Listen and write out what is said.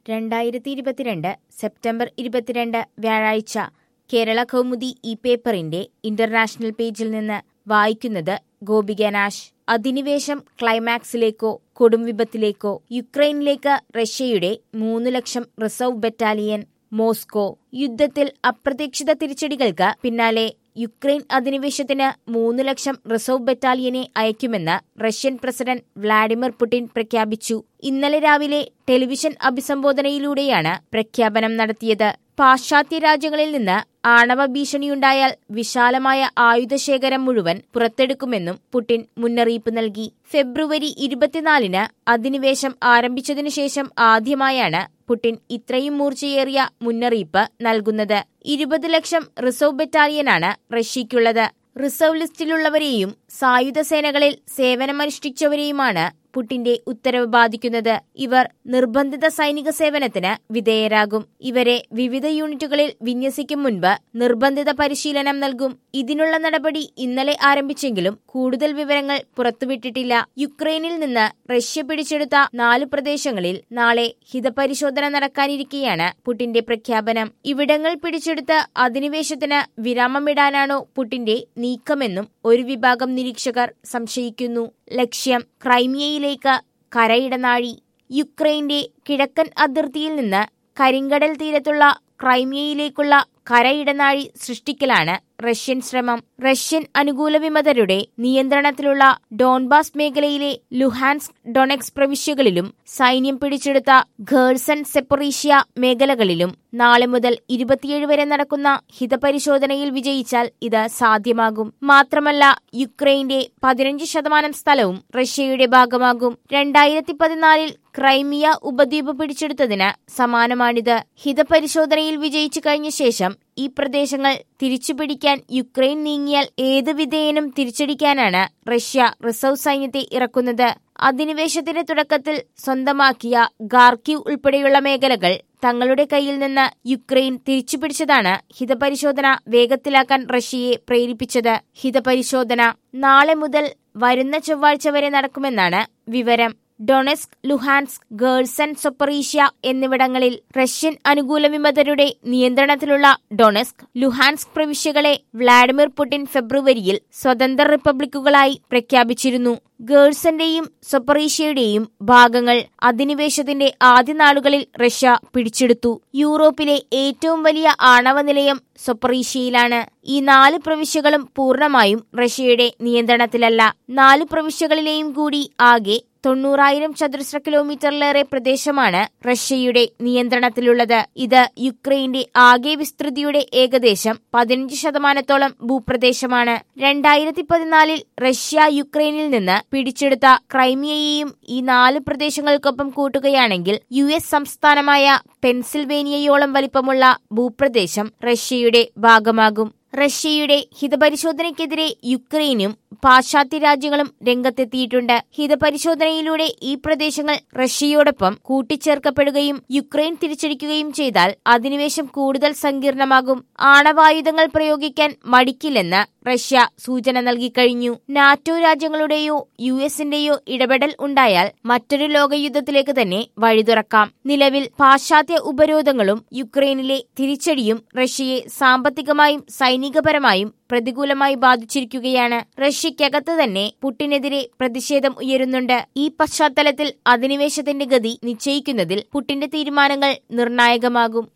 രണ്ടായിരത്തി ഇരുപത്തിരണ്ട് സെപ്റ്റംബർ ഇരുപത്തിരണ്ട് വ്യാഴാഴ്ച കേരള കൗമുദി ഈ പേപ്പറിന്റെ ഇന്റർനാഷണൽ പേജിൽ നിന്ന് വായിക്കുന്നത് ഗോപിക നാശ് അധിനിവേശം ക്ലൈമാക്സിലേക്കോ കൊടും വിപത്തിലേക്കോ യുക്രൈനിലേക്ക് റഷ്യയുടെ മൂന്ന് ലക്ഷം റിസർവ് ബറ്റാലിയൻ മോസ്കോ യുദ്ധത്തിൽ അപ്രതീക്ഷിത തിരിച്ചടികൾക്ക് പിന്നാലെ യുക്രൈൻ അധിനിവേശത്തിന് മൂന്ന് ലക്ഷം റിസർവ് ബറ്റാലിയനെ അയക്കുമെന്ന് റഷ്യൻ പ്രസിഡന്റ് വ്ളാഡിമിർ പുടിൻ പ്രഖ്യാപിച്ചു ഇന്നലെ രാവിലെ ടെലിവിഷൻ അഭിസംബോധനയിലൂടെയാണ് പ്രഖ്യാപനം നടത്തിയത് പാശ്ചാത്യ രാജ്യങ്ങളിൽ നിന്ന് ആണവ ഭീഷണിയുണ്ടായാൽ വിശാലമായ ആയുധശേഖരം മുഴുവൻ പുറത്തെടുക്കുമെന്നും പുടിൻ മുന്നറിയിപ്പ് നൽകി ഫെബ്രുവരി ഇരുപത്തിനാലിന് അധിനിവേശം ആരംഭിച്ചതിനു ശേഷം ആദ്യമായാണ് പുടിൻ ഇത്രയും മൂർച്ചയേറിയ മുന്നറിയിപ്പ് നൽകുന്നത് ഇരുപത് ലക്ഷം റിസർവ് ബറ്റാലിയനാണ് റഷ്യയ്ക്കുള്ളത് റിസർവ് ലിസ്റ്റിലുള്ളവരെയും സായുധ സേനകളിൽ സേവനമനുഷ്ഠിച്ചവരെയുമാണ് പുടിന്റെ ഉത്തരവ് ബാധിക്കുന്നത് ഇവർ നിർബന്ധിത സൈനിക സേവനത്തിന് വിധേയരാകും ഇവരെ വിവിധ യൂണിറ്റുകളിൽ വിന്യസിക്കും മുൻപ് നിർബന്ധിത പരിശീലനം നൽകും ഇതിനുള്ള നടപടി ഇന്നലെ ആരംഭിച്ചെങ്കിലും കൂടുതൽ വിവരങ്ങൾ പുറത്തുവിട്ടിട്ടില്ല യുക്രൈനിൽ നിന്ന് റഷ്യ പിടിച്ചെടുത്ത നാല് പ്രദേശങ്ങളിൽ നാളെ ഹിതപരിശോധന നടക്കാനിരിക്കെയാണ് പുടിന്റെ പ്രഖ്യാപനം ഇവിടങ്ങൾ പിടിച്ചെടുത്ത് അധിനിവേശത്തിന് വിരാമമിടാനാണോ പുടിന്റെ നീക്കമെന്നും ഒരു വിഭാഗം നിരീക്ഷകർ സംശയിക്കുന്നു ലക്ഷ്യം ക്രൈമിയയിലേക്ക് കരയിടനാഴി യുക്രൈന്റെ കിഴക്കൻ അതിർത്തിയിൽ നിന്ന് കരിങ്കടൽ തീരത്തുള്ള ക്രൈമിയയിലേക്കുള്ള കരയിടനാഴി സൃഷ്ടിക്കലാണ് റഷ്യൻ ശ്രമം റഷ്യൻ അനുകൂല വിമതരുടെ നിയന്ത്രണത്തിലുള്ള ഡോൺബാസ് മേഖലയിലെ ലുഹാൻസ്ക് ഡൊണെക്സ് പ്രവിശ്യകളിലും സൈന്യം പിടിച്ചെടുത്ത ഖേഴ്സൺ സെപ്പറീഷ്യ മേഖലകളിലും നാളെ മുതൽ ഇരുപത്തിയേഴ് വരെ നടക്കുന്ന ഹിതപരിശോധനയിൽ വിജയിച്ചാൽ ഇത് സാധ്യമാകും മാത്രമല്ല യുക്രൈന്റെ പതിനഞ്ച് ശതമാനം സ്ഥലവും റഷ്യയുടെ ഭാഗമാകും രണ്ടായിരത്തി പതിനാലിൽ ക്രൈമിയ ഉപദ്വീപ് പിടിച്ചെടുത്തതിന് സമാനമാണിത് ഹിതപരിശോധനയിൽ വിജയിച്ചു കഴിഞ്ഞ ശേഷം ഈ പ്രദേശങ്ങൾ തിരിച്ചുപിടിക്കാൻ യുക്രൈൻ നീങ്ങിയാൽ ഏത് വിധേയനും തിരിച്ചടിക്കാനാണ് റഷ്യ റിസർവ് സൈന്യത്തെ ഇറക്കുന്നത് അധിനിവേശത്തിന്റെ തുടക്കത്തിൽ സ്വന്തമാക്കിയ ഗാർക്കിവ് ഉൾപ്പെടെയുള്ള മേഖലകൾ തങ്ങളുടെ കയ്യിൽ നിന്ന് യുക്രൈൻ തിരിച്ചുപിടിച്ചതാണ് ഹിതപരിശോധന വേഗത്തിലാക്കാൻ റഷ്യയെ പ്രേരിപ്പിച്ചത് ഹിതപരിശോധന നാളെ മുതൽ വരുന്ന ചൊവ്വാഴ്ച വരെ നടക്കുമെന്നാണ് വിവരം ഡൊണെസ്ക് ലുഹാൻസ്ക് ഗേഴ്സൺ സൊപ്പറീഷ്യ എന്നിവിടങ്ങളിൽ റഷ്യൻ അനുകൂല വിമതരുടെ നിയന്ത്രണത്തിലുള്ള ഡൊണെസ്ക് ലുഹാൻസ്ക് പ്രവിശ്യകളെ വ്ളാഡിമിർ പുടിൻ ഫെബ്രുവരിയിൽ സ്വതന്ത്ര റിപ്പബ്ലിക്കുകളായി പ്രഖ്യാപിച്ചിരുന്നു ഗേഴ്സന്റെയും സൊപ്പറീഷ്യയുടെയും ഭാഗങ്ങൾ അധിനിവേശത്തിന്റെ ആദ്യ നാളുകളിൽ റഷ്യ പിടിച്ചെടുത്തു യൂറോപ്പിലെ ഏറ്റവും വലിയ ആണവ നിലയം സൊപ്പറീഷ്യയിലാണ് ഈ നാല് പ്രവിശ്യകളും പൂർണ്ണമായും റഷ്യയുടെ നിയന്ത്രണത്തിലല്ല നാല് പ്രവിശ്യകളിലെയും കൂടി ആകെ തൊണ്ണൂറായിരം ചതുരശ്ര കിലോമീറ്ററിലേറെ പ്രദേശമാണ് റഷ്യയുടെ നിയന്ത്രണത്തിലുള്ളത് ഇത് യുക്രൈന്റെ ആകെ വിസ്തൃതിയുടെ ഏകദേശം പതിനഞ്ച് ശതമാനത്തോളം ഭൂപ്രദേശമാണ് രണ്ടായിരത്തി പതിനാലിൽ റഷ്യ യുക്രൈനിൽ നിന്ന് പിടിച്ചെടുത്ത ക്രൈമിയയെയും ഈ നാല് പ്രദേശങ്ങൾക്കൊപ്പം കൂട്ടുകയാണെങ്കിൽ യു എസ് സംസ്ഥാനമായ പെൻസിൽവേനിയയോളം വലിപ്പമുള്ള ഭൂപ്രദേശം റഷ്യയുടെ ഭാഗമാകും റഷ്യയുടെ ഹിതപരിശോധനയ്ക്കെതിരെ യുക്രൈനും പാശ്ചാത്യ രാജ്യങ്ങളും രംഗത്തെത്തിയിട്ടുണ്ട് ഹിതപരിശോധനയിലൂടെ ഈ പ്രദേശങ്ങൾ റഷ്യയോടൊപ്പം കൂട്ടിച്ചേർക്കപ്പെടുകയും യുക്രൈൻ തിരിച്ചടിക്കുകയും ചെയ്താൽ അധിനിവേശം കൂടുതൽ സങ്കീർണമാകും ആണവായുധങ്ങൾ പ്രയോഗിക്കാൻ മടിക്കില്ലെന്ന് റഷ്യ സൂചന നൽകിക്കഴിഞ്ഞു നാറ്റോ രാജ്യങ്ങളുടെയോ യു എസിന്റെയോ ഇടപെടൽ ഉണ്ടായാൽ മറ്റൊരു ലോകയുദ്ധത്തിലേക്ക് തന്നെ വഴി തുറക്കാം നിലവിൽ പാശ്ചാത്യ ഉപരോധങ്ങളും യുക്രൈനിലെ തിരിച്ചടിയും റഷ്യയെ സാമ്പത്തികമായും സൈനികപരമായും പ്രതികൂലമായി ബാധിച്ചിരിക്കുകയാണ് റഷ്യക്കകത്ത് തന്നെ പുട്ടിനെതിരെ പ്രതിഷേധം ഉയരുന്നുണ്ട് ഈ പശ്ചാത്തലത്തിൽ അധിനിവേശത്തിന്റെ ഗതി നിശ്ചയിക്കുന്നതിൽ പുട്ടിന്റെ തീരുമാനങ്ങൾ നിർണായകമാകും